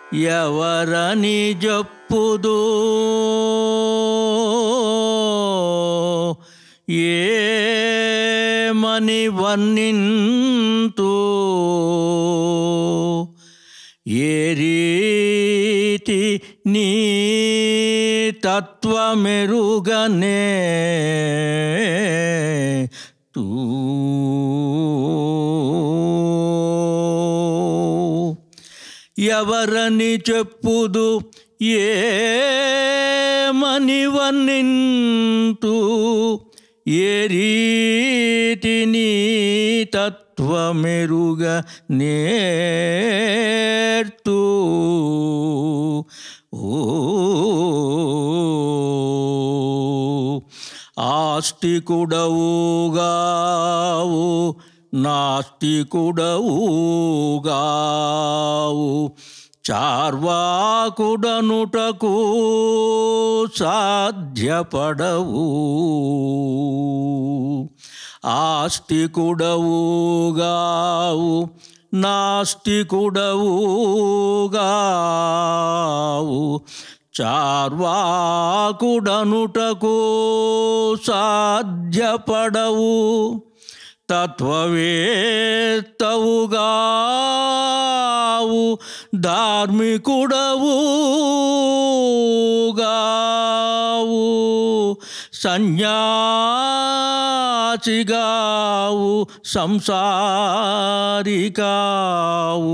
ఎవరని జప్పుదు ఏమని వర్ణింతు ఏ రీతి నీ తత్వమెరుగనే తూ ఎవరని చెప్పుదు ఏమని వర్ణింతు ఏ రీతిని తత్వమెరుగ నేర్తూ ఓ ఆస్తికుడవుగావు నాస్తికుడవుగావు చార్వాకుడనుటకు సాధ్యపడవు ఆస్తికుడవుగావు నాస్తికుడవుగావు చార్వాకుడనుటకు సాధ్యపడవు తత్వవేత్తవుగావు ధార్మికుడవుగావు సన్యాసిగావు సంసారికావు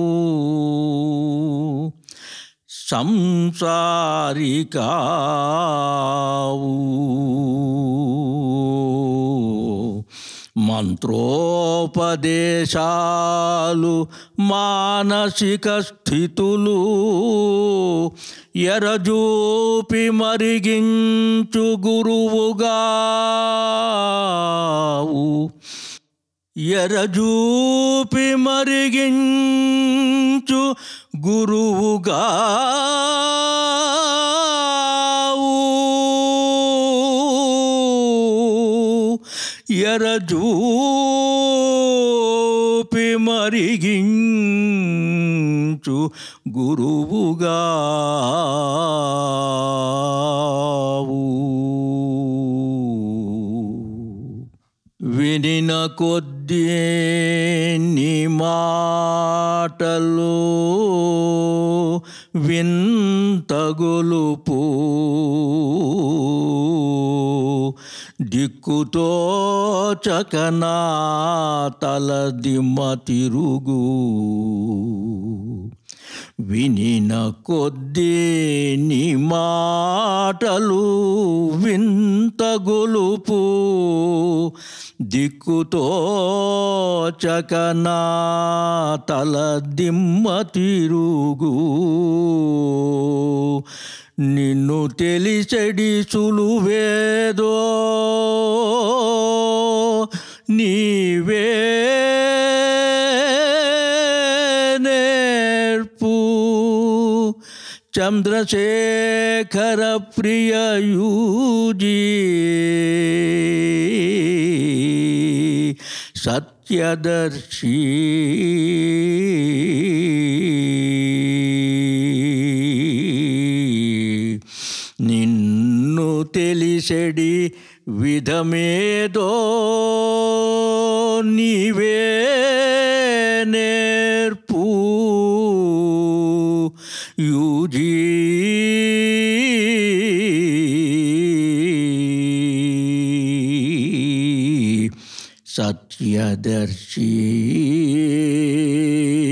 సంసారికావు మంత్రోపదేశాలు మానసిక స్థితులు ఎరజూపి మరిగించు గురువుగావు ఎరజూపి మరిగించు గురువుగావు ఎరజూపి మరిగించు గురువుగావు వినిన కొద్దీ నీ మాటలు వింతగొలుపు దిక్కుతో చకనా తల దిమ్మ తిరుగు వినిన కొద్దీ నీ మాటలు వింత గొలుపు దిక్కుతో చకనా తల దిమ్మ తిరుగు నిన్ను తెలిసెడి సులువేదో నీవే నేర్పు చంద్రశేఖర ప్రియయూజీ సత్యదర్శి నిన్ను తెలిసెడి విధమేదో నీవే నేర్పు యూజీ సత్యదర్శి